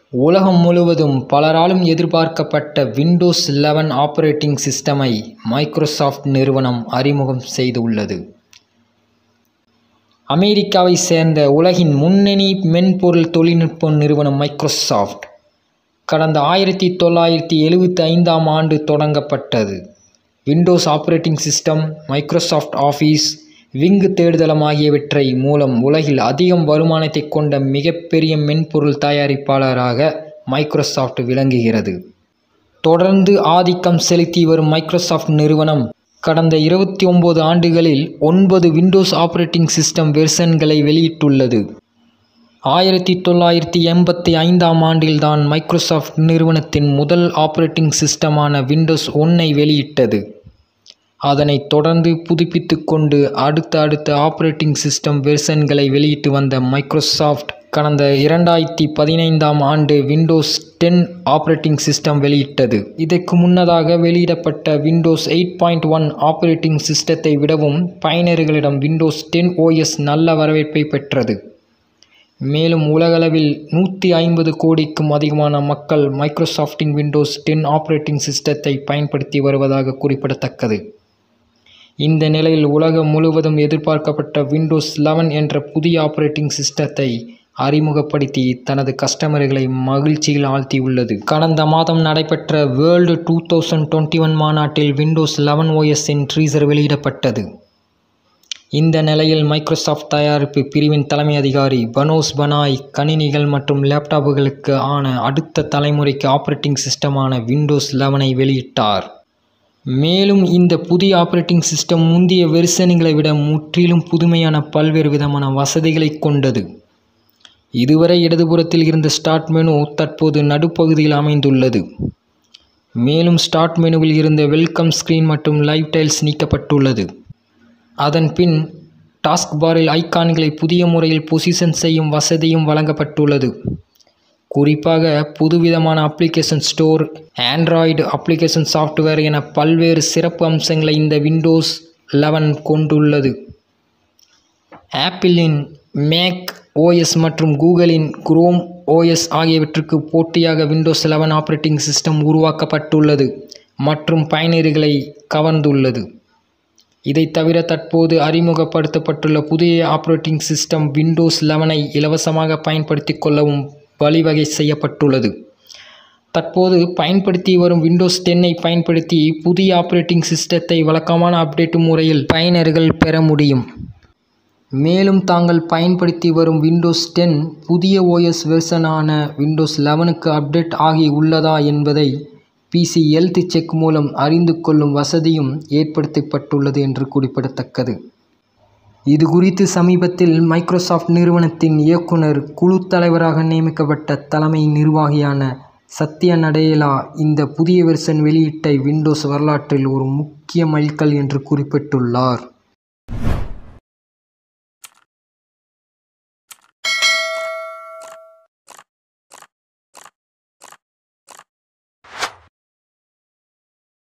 உலகம் முழுவதும் பலராலும் எதிர்பார்க்கப்பட்ட விண்டோஸ் லெவன் ஆப்பரேட்டிங் சிஸ்டமை மைக்ரோசாஃப்ட் நிறுவனம் அறிமுகம் செய்துள்ளது அமெரிக்காவை சேர்ந்த உலகின் முன்னணி மென்பொருள் தொழில்நுட்ப நிறுவனம் மைக்ரோசாஃப்ட் கடந்த ஆயிரத்தி தொள்ளாயிரத்தி எழுபத்தி ஐந்தாம் ஆண்டு தொடங்கப்பட்டது Windows operating system Microsoft office விங் தேடுதளம் ஆகியவற்றை மூலம் உலகில் அதிகம் வருமானத்தை கொண்ட மிகப்பெரிய மென்பொருள் தயாரிப்பாளராக மைக்ரோசாஃப்ட் விளங்குகிறது தொடர்ந்து ஆதிக்கம் செலுத்தி வரும் மைக்ரோசாஃப்ட் நிறுவனம் கடந்த இருபத்தி ஒம்பது ஆண்டுகளில் ஒன்பது விண்டோஸ் ஆப்பரேட்டிங் சிஸ்டம் வெர்சன்களை வெளியிட்டுள்ளது ஆயிரத்தி தொள்ளாயிரத்தி எண்பத்தி ஐந்தாம் ஆண்டில்தான் மைக்ரோசாஃப்ட் நிறுவனத்தின் முதல் ஆப்பரேட்டிங் சிஸ்டமான விண்டோஸ் ஒன்னை வெளியிட்டது அதனைத் தொடர்ந்து புதுப்பித்து கொண்டு அடுத்த அடுத்த ஆப்பரேட்டிங் சிஸ்டம் வெர்சன்களை வெளியிட்டு வந்த மைக்ரோசாஃப்ட் கடந்த இரண்டாயிரத்தி பதினைந்தாம் ஆண்டு விண்டோஸ் டென் ஆப்பரேட்டிங் சிஸ்டம் வெளியிட்டது இதற்கு முன்னதாக வெளியிடப்பட்ட Windows eight point one operating சிஸ்டத்தை விடவும் பயனர்களிடம் விண்டோஸ் டென் ஓஎஸ் நல்ல வரவேற்பை பெற்றது மேலும் உலகளவில் நூற்றி ஐம்பது கோடிக்கும் அதிகமான மக்கள் மைக்ரோசாஃப்டின் விண்டோஸ் டென் ஆப்பரேட்டிங் சிஸ்டத்தை பயன்படுத்தி வருவதாக குறிப்பிடத்தக்கது இந்த நிலையில் உலகம் முழுவதும் எதிர்பார்க்கப்பட்ட விண்டோஸ் லெவன் என்ற புதிய ஆப்பரேட்டிங் சிஸ்டத்தை அறிமுகப்படுத்தி தனது கஸ்டமர்களை மகிழ்ச்சியில் ஆழ்த்தியுள்ளது கடந்த மாதம் நடைபெற்ற world two thousand twenty one மாநாட்டில் விண்டோஸ் லெவன் ஓஎஸ்ஸின் ட்ரீசர் வெளியிடப்பட்டது இந்த நிலையில் மைக்ரோசாஃப்ட் தயாரிப்பு பிரிவின் தலைமை அதிகாரி பனோஸ் பனாய் கணினிகள் மற்றும் லேப்டாப்புகளுக்கு ஆன அடுத்த தலைமுறைக்கு ஆப்பரேட்டிங் சிஸ்டமான விண்டோஸ் லெவனை வெளியிட்டார் மேலும் இந்த புதிய ஆப்பரேட்டிங் சிஸ்டம் முந்தைய வெர்சன்களை விட முற்றிலும் புதுமையான பல்வேறு விதமான வசதிகளை கொண்டது இதுவரை இடதுபுறத்தில் இருந்த ஸ்டார்ட் மெனு தற்போது நடுப்பகுதியில் அமைந்துள்ளது மேலும் ஸ்டார்ட் மெனுவில் இருந்த வெல்கம் ஸ்க்ரீன் மற்றும் லைவ் டைல்ஸ் நீக்கப்பட்டுள்ளது அதன் பின் டாஸ்க் பாரில் ஐக்கான்களை புதிய முறையில் பொசிஷன் செய்யும் வசதியும் வழங்கப்பட்டுள்ளது குறிப்பாக புதுவிதமான application store Android application software என பல்வேறு சிறப்பு அம்சங்களை இந்த விண்டோஸ் லெவன் கொண்டுள்ளது ஆப்பிளின் மேக் ஓஎஸ் மற்றும் கூகுளின் குரோம் ஓஎஸ் ஆகியவற்றுக்கு போட்டியாக விண்டோஸ் லெவன் ஆப்பரேட்டிங் சிஸ்டம் உருவாக்கப்பட்டுள்ளது மற்றும் பயனர்களை கவர்ந்துள்ளது இதை தவிர தற்போது அறிமுகப்படுத்தப்பட்டுள்ள புதிய ஆப்பரேட்டிங் சிஸ்டம் விண்டோஸ் லெவனை இலவசமாக பயன்படுத்தி கொள்ளவும் வழிவகை செய்யப்பட்டுள்ளது தற்போது பயன்படுத்தி வரும் விண்டோஸ் டென்னை பயன்படுத்தி புதிய ஆப்பரேட்டிங் சிஸ்டத்தை வழக்கமான அப்டேட் முறையில் பயனர்கள் பெற முடியும் மேலும் தாங்கள் பயன்படுத்தி வரும் விண்டோஸ் டென் புதிய ஓஎஸ் வெர்சனான விண்டோஸ் லெவனுக்கு அப்டேட் ஆகி உள்ளதா என்பதை பிசி ஹெல்த் செக் மூலம் அறிந்து கொள்ளும் வசதியும் ஏற்படுத்தப்பட்டுள்ளது என்று குறிப்பிடத்தக்கது இது குறித்து சமீபத்தில் மைக்ரோசாஃப்ட் நிறுவனத்தின் இயக்குனர் குழு தலைவராக நியமிக்கப்பட்ட தலைமை நிர்வாகியான சத்யா நடேலா இந்த புதிய வெர்சன் வெளியீட்டை விண்டோஸ் வரலாற்றில் ஒரு முக்கிய மைல்கல் என்று குறிப்பிட்டுள்ளார்